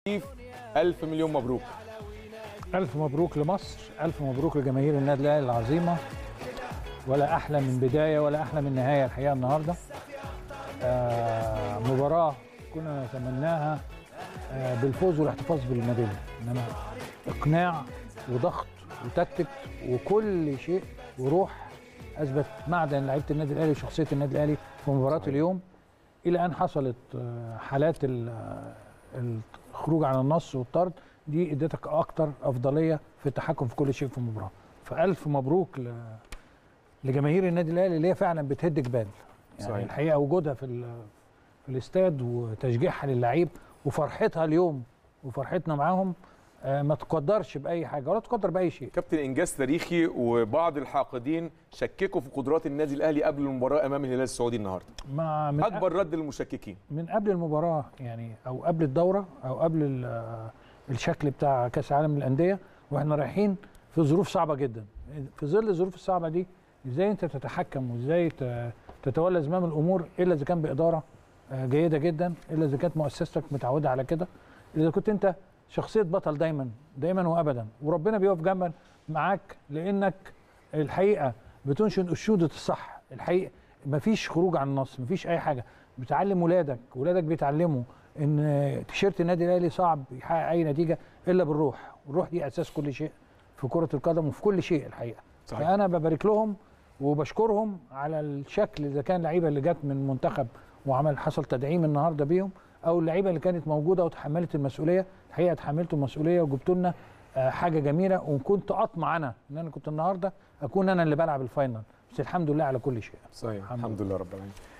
الف مليون مبروك ألف مبروك لمصر ألف مبروك لجماهير النادي الأهلي العظيمة ولا أحلى من بداية ولا أحلى من نهاية الحقيقة النهاردة آه مباراة كنا نتمناها آه بالفوز والاحتفاظ بالميدالية إنما إقناع وضغط وتكتيك وكل شيء وروح أثبت معدن لعيبة النادي الأهلي وشخصية النادي الأهلي في مباراة اليوم إلى أن حصلت آه حالات ال- آه، الخروج عن النص والطرد دي ادتك اكتر افضليه في التحكم في كل شيء في المباراه فالف مبروك ل... لجماهير النادي الاهلي اللي هي فعلا بتهد جبال يعني صحيح. الحقيقه وجودها في ال... في الاستاد وتشجيعها للعيب وفرحتها اليوم وفرحتنا معاهم آه، ما تقدرش باي حاجه ولا تقدر باي شيء كابتن انجاز تاريخي وبعض الحاقدين شككوا في قدرات النادي الاهلي قبل المباراه امام الهلال السعودي النهارده مع من اكبر رد للمشككين من قبل المباراه يعني او قبل الدوره او قبل ال- آه، الشكل بتاع كاس العالم للانديه واحنا رايحين في ظروف صعبه جدا في ظل الظروف الصعبه دي ازاي انت تتحكم وازاي ت- تتولى زمام الامور الا اذا كان باداره آه، جيده جدا الا اذا كانت مؤسستك متعوده على كده اذا كنت انت شخصيه بطل دايما دايما وابدا وربنا بيقف جنبك معاك لانك الحقيقه بتنشئ انشوده الصح الحقيقه مفيش خروج عن النص مفيش اي حاجه بتعلم ولادك ولادك بيتعلموا ان تيشيرت النادي الاهلي صعب يحقق اي نتيجه الا بالروح والروح دي اساس كل شيء في كره القدم وفي كل شيء الحقيقه صحيح. فانا ببارك لهم وبشكرهم على الشكل اذا كان لعيبه اللي جت من منتخب وعمل حصل تدعيم النهارده بيهم او اللعيبه اللي كانت موجوده وتحملت المسؤوليه الحقيقه تحملتوا المسؤوليه وجبتوا لنا آه، حاجه جميله وكنت اطمع انا ان انا كنت النهارده اكون انا اللي بلعب الفاينل بس الحمد لله على كل شيء صحيح الحمد الحمد لله رب العالمين